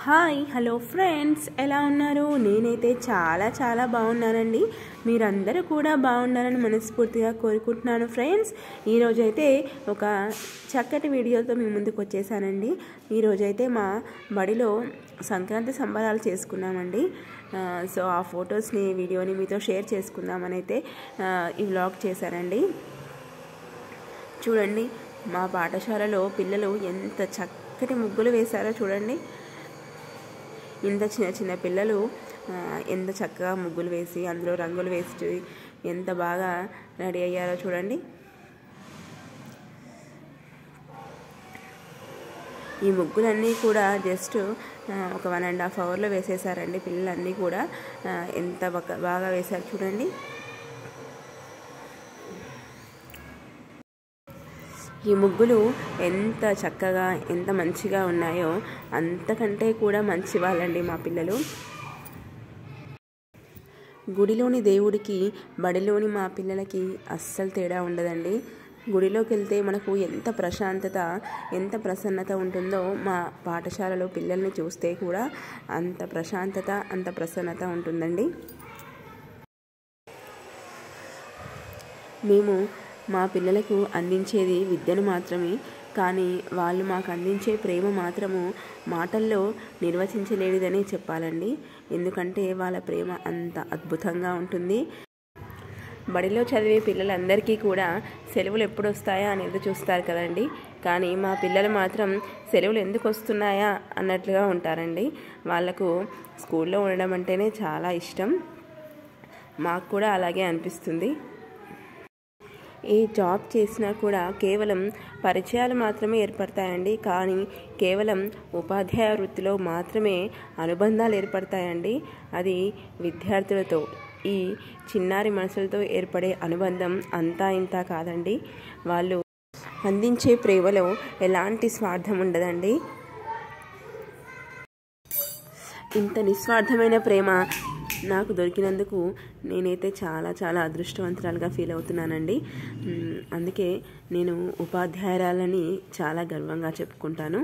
hi hello friends ఎలా ఉన్నారు నేనైతే చాలా చాలా బాగున్నానండి మీరందరూ కూడా బాగుండాలని మనస్ఫూర్తిగా కోరుకుంటున్నాను ఫ్రెండ్స్ ఈరోజైతే ఒక చక్కటి వీడియోతో మీ ముందుకు వచ్చేసానండి ఈరోజైతే మా బడిలో సంక్రాంతి సంబరాలు చేసుకున్నామండి ఆ, సో ఆ ఫొటోస్ని వీడియోని మీతో షేర్ చేసుకుందామని అయితే ఆ, ఈ వ్లాగ్ చేశానండి చూడండి మా పాఠశాలలో పిల్లలు ఎంత చక్కటి ముగ్గులు వేశారో చూడండి ఇంత చిన్న చిన్న పిల్లలు ఆ, ఎంత చక్కగా ముగ్గులు వేసి అందులో రంగులు వేసి ఎంత బాగా రెడీ అయ్యారో చూడండి ఈ ముగ్గులన్నీ కూడా జస్ట్ ఆ, ఒక వన్ అండ్ హాఫ్ అవర్లో వేసేసారండి పిల్లలన్నీ కూడా ఆ, ఎంత బక- బాగా వేశారు చూడండి ఈ ముగ్గులు ఎంత చక్కగా ఎంత మంచిగా ఉన్నాయో అంతకంటే కూడా మంచి వాళ్ళండి మా పిల్లలు గుడిలోని దేవుడికి బడిలోని మా పిల్లలకి అస్సలు తేడా ఉండదండి గుడిలోకి వెళ్తే మనకు ఎంత ప్రశాంతత ఎంత ప్రసన్నత ఉంటుందో మా పాఠశాలలో పిల్లల్ని చూస్తే కూడా అంత ప్రశాంతత అంత ప్రసన్నత ఉంటుందండి మేము మా పిల్లలకు అందించేది విద్యను మాత్రమే కానీ వాళ్ళు మాకు అందించే ప్రేమ మాత్రము మాటల్లో నిర్వచించలేనిదనే చెప్పాలండి ఎందుకంటే వాళ్ళ ప్రేమ అంత అద్భుతంగా ఉంటుంది బడిలో చదివే పిల్లలందరికీ కూడా సెలవులు ఎప్పుడు వస్తాయా అనేది చూస్తారు కదండి కానీ మా పిల్లలు మాత్రం సెలవులు ఎందుకు వస్తున్నాయా అన్నట్లుగా ఉంటారండి వాళ్ళకు స్కూల్లో ఉండడం అంటేనే చాలా ఇష్టం మాకు కూడా అలాగే అనిపిస్తుంది ఏ జాబ్ చేసినా కూడా కేవలం పరిచయాలు మాత్రమే ఏర్పడతాయండి కానీ కేవలం ఉపాధ్యాయ వృత్తిలో మాత్రమే అనుబంధాలు ఏర్పడతాయండి అది విద్యార్థులతో ఈ చిన్నారి మనసులతో ఏర్పడే అనుబంధం అంతా ఇంత కాదండి వాళ్ళు అందించే ప్రేమలో ఎలాంటి స్వార్థం ఉండదండి ఇంత నిస్వార్థమైన ప్రేమ నాకు దొరికినందుకు నేనైతే చాలా చాలా అదృష్టవంతురాలుగా ఫీల్ అవుతున్నానండి మ్, అందుకే నేను ఉపాధ్యాయురాలని చాలా గర్వంగా చెప్పుకుంటాను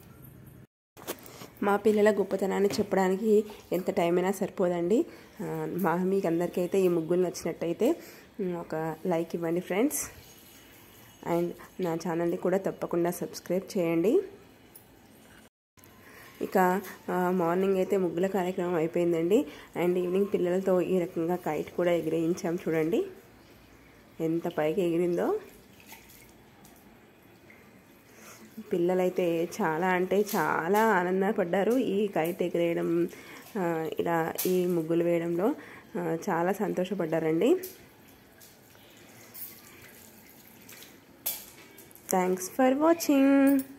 మా పిల్లల గొప్పతనాన్ని చెప్పడానికి ఎంత టైం అయినా సరిపోదండి ఆ, మా మీకు అందరికైతే ఈ ముగ్గులు నచ్చినట్టయితే మ్, ఒక లైక్ ఇవ్వండి ఫ్రెండ్స్ అండ్ నా ఛానల్ని కూడా తప్పకుండా సబ్స్క్రైబ్ చేయండి ఇక ఆ, మార్నింగ్ అయితే ముగ్గుల కార్యక్రమం అయిపోయిందండి అండ్ ఈవినింగ్ పిల్లలతో ఈ రకంగా కైట్ కూడా ఎగిరేయించాం చూడండి ఎంత పైకి ఎగిరిందో పిల్లలైతే చాలా అంటే చాలా ఆనందపడ్డారు ఈ కైట్ ఎగిరేయడం ఆ, ఇలా ఈ ముగ్గులు వేయడంలో ఆ, చాలా సంతోషపడ్డారండి థ్యాంక్స్ ఫర్ వాచింగ్